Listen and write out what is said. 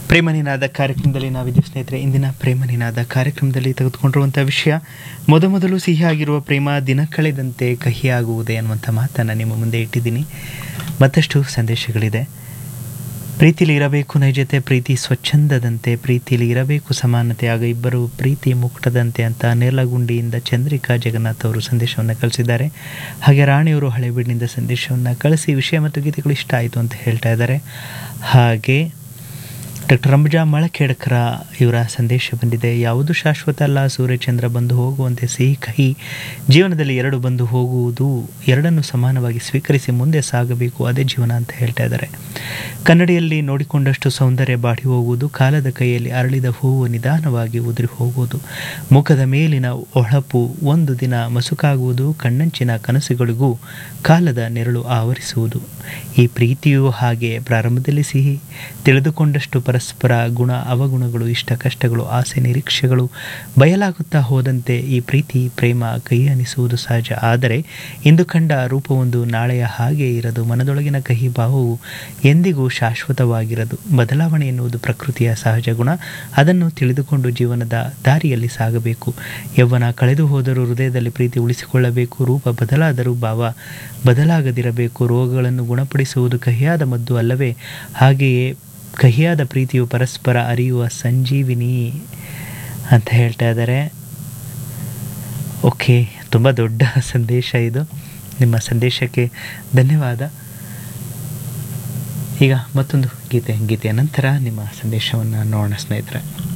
ಪ್ರೇಮ ನಿನಾದ ಕಾರ್ಯಕ್ರಮದಲ್ಲಿ ನಾವಿದ್ದೀವಿ ಸ್ನೇಹಿತರೆ ಇಂದಿನ ಪ್ರೇಮ ನಿನಾದ ಕಾರ್ಯಕ್ರಮದಲ್ಲಿ ತೆಗೆದುಕೊಂಡಿರುವಂಥ ವಿಷಯ ಮೊದಮೊದಲು ಸಿಹಿಯಾಗಿರುವ ಪ್ರೇಮ ದಿನ ಕಳೆದಂತೆ ಕಹಿಯಾಗುವುದೇ ಅನ್ನುವಂಥ ಮಾತನ್ನು ನಿಮ್ಮ ಮುಂದೆ ಇಟ್ಟಿದ್ದೀನಿ ಮತ್ತಷ್ಟು ಸಂದೇಶಗಳಿದೆ ಪ್ರೀತಿಲಿ ಇರಬೇಕು ನೈಜತೆ ಪ್ರೀತಿ ಸ್ವಚ್ಛಂದದಂತೆ ಪ್ರೀತಿಲಿ ಇರಬೇಕು ಸಮಾನತೆ ಆಗ ಇಬ್ಬರು ಪ್ರೀತಿ ಮುಕ್ತದಂತೆ ಅಂತ ನೇರ್ಲಗುಂಡಿಯಿಂದ ಚಂದ್ರಿಕಾ ಜಗನ್ನಾಥ್ ಅವರು ಸಂದೇಶವನ್ನು ಕಳಿಸಿದ್ದಾರೆ ಹಾಗೆ ರಾಣಿಯವರು ಹಳೆಬೀಡಿನಿಂದ ಸಂದೇಶವನ್ನು ಕಳಿಸಿ ವಿಷಯ ಮತ್ತು ಗೀತೆಗಳು ಇಷ್ಟ ಆಯಿತು ಅಂತ ಹೇಳ್ತಾ ಇದ್ದಾರೆ ಹಾಗೆ ಡಾಕ್ಟರ್ ರಂಜಾ ಮಳಖೇಡ್ಕರ ಇವರ ಸಂದೇಶ ಬಂದಿದೆ ಯಾವುದು ಶಾಶ್ವತ ಅಲ್ಲ ಸೂರ್ಯಚಂದ್ರ ಬಂದು ಹೋಗುವಂತೆ ಸಿಹಿ ಕಹಿ ಜೀವನದಲ್ಲಿ ಎರಡು ಬಂದು ಹೋಗುವುದು ಎರಡನ್ನು ಸಮಾನವಾಗಿ ಸ್ವೀಕರಿಸಿ ಮುಂದೆ ಸಾಗಬೇಕು ಅದೇ ಜೀವನ ಅಂತ ಹೇಳ್ತಾ ಇದ್ದಾರೆ ಕನ್ನಡಿಯಲ್ಲಿ ನೋಡಿಕೊಂಡಷ್ಟು ಸೌಂದರ್ಯ ಬಾಡಿ ಹೋಗುವುದು ಕಾಲದ ಕೈಯಲ್ಲಿ ಅರಳಿದ ಹೂವು ನಿಧಾನವಾಗಿ ಉದುರಿ ಹೋಗುವುದು ಮುಖದ ಮೇಲಿನ ಒಳಪು ಒಂದು ದಿನ ಮಸುಕಾಗುವುದು ಕಣ್ಣಂಚಿನ ಕನಸುಗಳಿಗೂ ಕಾಲದ ನೆರಳು ಆವರಿಸುವುದು ಈ ಪ್ರೀತಿಯೂ ಹಾಗೆ ಪ್ರಾರಂಭದಲ್ಲಿ ಸಿಹಿ ತಿಳಿದುಕೊಂಡಷ್ಟು ಪರಸ್ಪರ ಗುಣ ಅವಗುಣಗಳು ಇಷ್ಟ ಕಷ್ಟಗಳು ಆಸೆ ನಿರೀಕ್ಷೆಗಳು ಬಯಲಾಗುತ್ತಾ ಹೋದಂತೆ ಈ ಪ್ರೀತಿ ಪ್ರೇಮ ಕೈ ಅನಿಸುವುದು ಸಹಜ ಆದರೆ ಇಂದು ಕಂಡ ರೂಪವೊಂದು ನಾಳೆಯ ಹಾಗೆ ಇರದು ಮನದೊಳಗಿನ ಕಹಿ ಭಾವವು ಎಂದಿಗೂ ಶಾಶ್ವತವಾಗಿರದು ಬದಲಾವಣೆ ಎನ್ನುವುದು ಪ್ರಕೃತಿಯ ಸಹಜ ಗುಣ ಅದನ್ನು ತಿಳಿದುಕೊಂಡು ಜೀವನದ ದಾರಿಯಲ್ಲಿ ಸಾಗಬೇಕು ಯೌವನ ಕಳೆದು ಹೋದರೂ ಹೃದಯದಲ್ಲಿ ಪ್ರೀತಿ ಉಳಿಸಿಕೊಳ್ಳಬೇಕು ರೂಪ ಬದಲಾದರೂ ಭಾವ ಬದಲಾಗದಿರಬೇಕು ರೋಗಗಳನ್ನು ಗುಣಪಡಿಸುವುದು ಕಹಿಯಾದ ಮದ್ದು ಅಲ್ಲವೇ ಹಾಗೆಯೇ ಕಹಿಯಾದ ಪ್ರೀತಿಯು ಪರಸ್ಪರ ಅರಿಯುವ ಸಂಜೀವಿನಿ ಅಂತ ಹೇಳ್ತಾ ಇದ್ದಾರೆ ಓಕೆ ತುಂಬ ದೊಡ್ಡ ಸಂದೇಶ ಇದು ನಿಮ್ಮ ಸಂದೇಶಕ್ಕೆ ಧನ್ಯವಾದ ಈಗ ಮತ್ತೊಂದು ಗೀತೆ ಗೀತೆಯ ನಂತರ ನಿಮ್ಮ ಸಂದೇಶವನ್ನು ನೋಡೋಣ ಸ್ನೇಹಿತರೆ